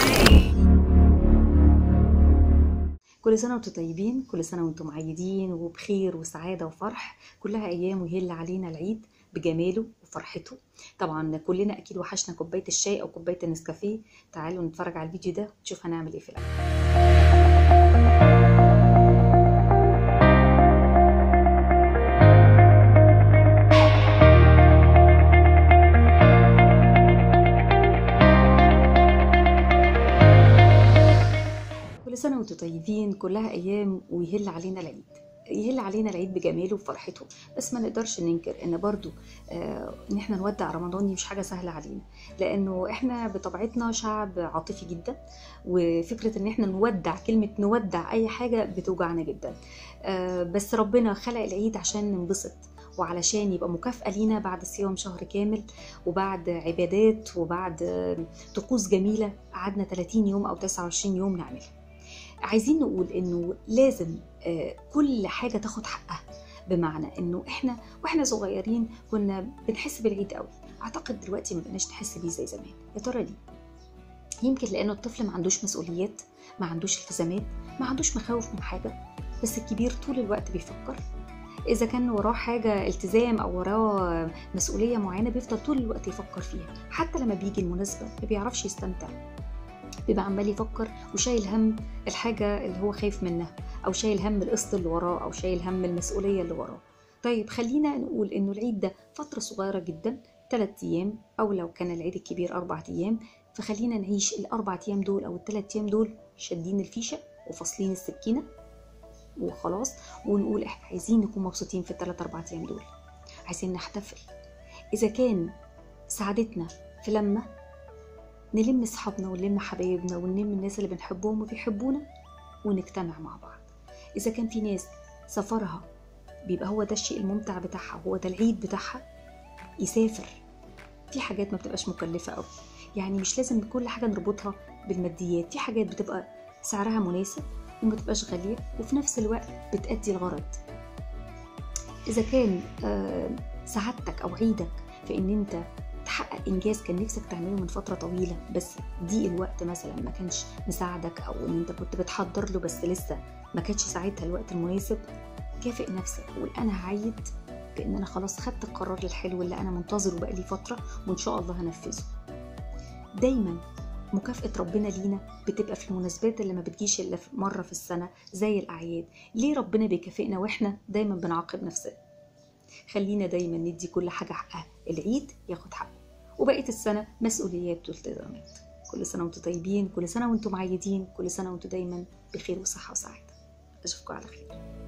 كل سنة وانتم طيبين كل سنة وانتم معيدين وبخير وسعادة وفرح كلها أيام ويهل علينا العيد بجماله وفرحته طبعا كلنا أكيد وحشنا كوباية الشاي أو كوباية النسكافيه تعالوا نتفرج على الفيديو ده ونشوف هنعمل ايه في الأكل كل سنة وانتم طيبين كلها أيام ويهل علينا العيد يهل علينا العيد بجماله وفرحته بس ما نقدرش ننكر ان برضو آه ان احنا نودع رمضان دي مش حاجه سهله علينا لانه احنا بطبيعتنا شعب عاطفي جدا وفكره ان احنا نودع كلمه نودع اي حاجه بتوجعنا جدا آه بس ربنا خلق العيد عشان ننبسط وعلشان يبقى مكافأة لينا بعد صيام شهر كامل وبعد عبادات وبعد آه، طقوس جميلة قعدنا 30 يوم أو 29 يوم نعملها عايزين نقول انه لازم آه، كل حاجه تاخد حقها بمعنى انه احنا واحنا صغيرين كنا بنحس بالعيد قوي اعتقد دلوقتي ما بقناش نحس بيه زي زمان يا ترى ليه يمكن لانه الطفل ما عندوش مسؤوليات ما عندوش التزامات ما عندوش مخاوف من حاجه بس الكبير طول الوقت بيفكر اذا كان وراه حاجه التزام او وراه مسؤوليه معينه بيفضل طول الوقت يفكر فيها حتى لما بيجي المناسبه ما بيعرفش يستمتع بيبقى عمال يفكر وشايل هم الحاجة اللي هو خايف منها أو شايل هم القسط اللي وراه أو شايل هم المسؤولية اللي وراه طيب خلينا نقول إنه العيد ده فترة صغيرة جدا ثلاث أيام أو لو كان العيد الكبير أربع أيام فخلينا نعيش الأربع أيام دول أو الثلاث أيام دول شادين الفيشة وفاصلين السكينة وخلاص ونقول إحنا عايزين نكون مبسوطين في الثلاث أربع أيام دول عايزين نحتفل إذا كان سعادتنا في لمة نلم اصحابنا ونلم حبايبنا ونلم الناس اللي بنحبهم وبيحبونا ونجتمع مع بعض اذا كان في ناس سفرها بيبقى هو ده الشيء الممتع بتاعها هو ده العيد بتاعها يسافر في حاجات ما بتبقاش مكلفة قوي يعني مش لازم كل حاجة نربطها بالماديات في حاجات بتبقى سعرها مناسب وما تبقاش غالية وفي نفس الوقت بتأدي الغرض إذا كان آه، سعادتك أو عيدك في إن أنت تحقق انجاز كان نفسك تعمله من فتره طويله بس ضيق الوقت مثلا ما كانش مساعدك او ان انت كنت بتحضر له بس لسه ما كانش ساعتها الوقت المناسب كافئ نفسك قول انا هعيد بان انا خلاص خدت القرار الحلو اللي انا منتظره بقالي فتره وان شاء الله هنفذه دايما مكافأة ربنا لينا بتبقى في المناسبات اللي ما بتجيش إلا في- مرة في السنة زي الأعياد ليه ربنا بيكافئنا وإحنا دايما بنعاقب نفسنا خلينا دايما ندي كل حاجة حقها العيد ياخد حقه وبقية السنة مسؤوليات والتزامات كل سنة وانتم طيبين كل سنة وانتم معيدين كل سنة وانتم دايما بخير وصحة وسعادة أشوفكم على خير